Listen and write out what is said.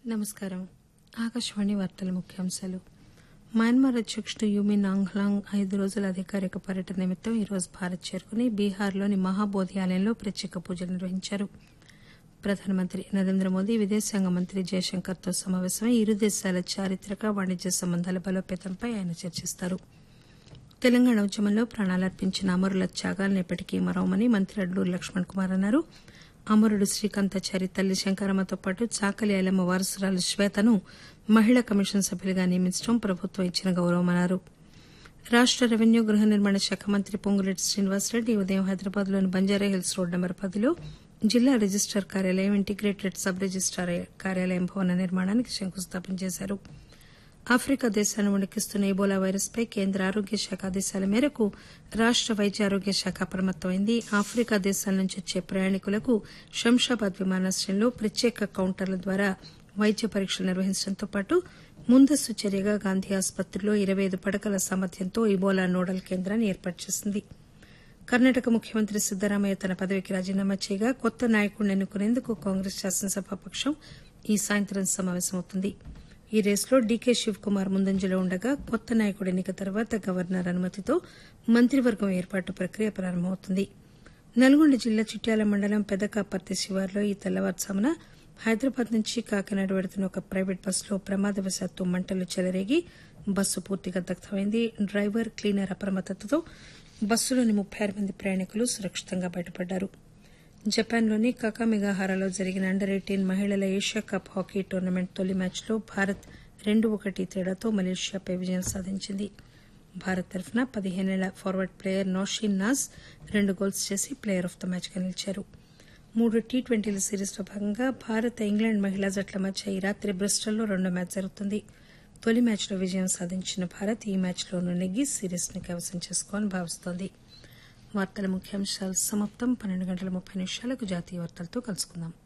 నమస్కారం ఆకాశవాణి వార్తల ముఖ్యాంశాలు మయన్మార్ అధ్యకుడు యూమిన్ ఆంగ్లాంగ్ ఐదు రోజుల అధికారిక పర్యటన నిమిత్తం ఈరోజు భారత్ చేరుకుని బీహార్లోని మహాబోధి ఆలయంలో ప్రత్యేక పూజలు నిర్వహించారు ప్రధానమంత్రి నరేంద్ర మోదీ విదేశాంగ మంత్రి జయశంకర్తో సమావేశమై ఇరు దేశాల చారిత్రక వాణిజ్య సంబంధాల బలోపేతంపై ఆయన చర్చిస్తారు తెలంగాణ ఉద్యమంలో ప్రాణాలర్పించిన అమరుల త్యాగాలను ఎప్పటికీ మరవమని మంత్రి అడ్లూరు లక్ష్మణ్ కుమార్ అన్నారు అమరుడు శ్రీకాంతాచారి తల్లి శంకరమ్మతో పాటు చాకలి ఐలమ్మ వారసురాలు శ్వేతను మహిళా కమిషన్ సభ్యులుగా నియమించడం ప్రభుత్వం ఇచ్చిన గౌరవమన్నారు రాష్ట రెవెన్యూ గృహ నిర్మాణ శాఖ మంత్రి పొంగులేటి శ్రీనివాసరెడ్డి ఉదయం హైదరాబాద్ లోని బంజారాహిల్స్ రోడ్ నెంబర్ పదిలో జిల్లా రిజిస్టార్ కార్యాలయం ఇంటిగ్రేటెడ్ సబ్ రిజిస్టార్ కార్యాలయం భవన నిర్మాణానికి శంకుస్థాపన చేశారు ఆఫ్రికా దేశాలను వణికిస్తున్న ఇబోలా వైరస్ పై కేంద్ర ఆరోగ్య శాఖ ఆదేశాల మేరకు రాష్ట వైద్య ఆరోగ్య శాఖ అప్రమత్తమైంది ఆఫ్రికా దేశాల నుంచి వచ్చే ప్రయాణికులకు శంషాబాద్ విమానాశ్రయంలో ప్రత్యేక కౌంటర్ల ద్వారా వైద్య పరీక్షలు నిర్వహించడంతో పాటు ముందస్తు చర్యగా గాంధీ ఆసుపత్రిలో ఇరవై ఐదు పడకల సామర్థ్యంతో ఇబోలా నోడల్ కేంద్రాన్ని ఏర్పాటు చేసింది కర్ణాటక ముఖ్యమంత్రి సిద్దరామయ్య తన పదవికి రాజీనామా చేయగా కొత్త నాయకుడిని ఎన్నుకునేందుకు కాంగ్రెస్ శాసనసభాపక్షం ఈ సాయంత్రం సమావేశమవుతుంది ఈ రేసులో డీకే శివకుమార్ ముందంజలో ఉండగా కొత్త నాయకుడి ఎన్నిక తర్వాత గవర్నర్ అనుమతితో మంత్రివర్గం ఏర్పాటు ప్రక్రియ ప్రారంభమవుతుంది నల్గొండ జిల్లా చిట్యాల మండలం పెదకాపర్తి శివార్లో ఈ తెల్లవారుజామున హైదరాబాద్ నుంచి కాకినాడ వెడుతున్న ఒక ప్రైవేట్ బస్సులో ప్రమాదవశాత్తు మంటలు చెలరేగి బస్సు పూర్తిగా దగ్ధమైంది డ్రైవర్ క్లీనర్ అప్రమత్తతతో బస్సులోని ముప్పై ఆరు మంది ప్రయాణికులు సురక్షితంగా బయటపడ్డారు జపాన్లోని కకామిగాహారాలో జరిగిన అండర్ ఎయిటీన్ మహిళల ఏషియా కప్ హాకీ టోర్నమెంట్ తొలి మ్యాచ్లో భారత్ రెండు ఒకటి తేడాతో మలేషియాపై విజయం సాధించింది భారత్ తరఫున పదిహేనేళ్ల ఫార్వర్డ్ ప్లేయర్ నౌషీన్ నాజ్ రెండు గోల్స్ చేసి ప్లేయర్ ఆఫ్ ద మ్యాచ్ గా నిలిచారు మూడు టీ ట్వంటీల సిరీస్లో భాగంగా భారత్ ఇంగ్లాండ్ మహిళా జట్ల మధ్య ఈ రాత్రి బ్రిస్టల్లో రెండో మ్యాచ్ జరుగుతుంది తొలి మ్యాచ్లో విజయం సాధించిన భారత్ ఈ మ్యాచ్లోనూ నెగ్గి సిరీస్ను కైవసం చేసుకోవాలని భావిస్తోంది వార్తల ముఖ్యాంశాలు సమాప్తం పన్నెండు గంటల ముప్పై నిమిషాలకు జాతీయ వార్తలతో కలుసుకుందాం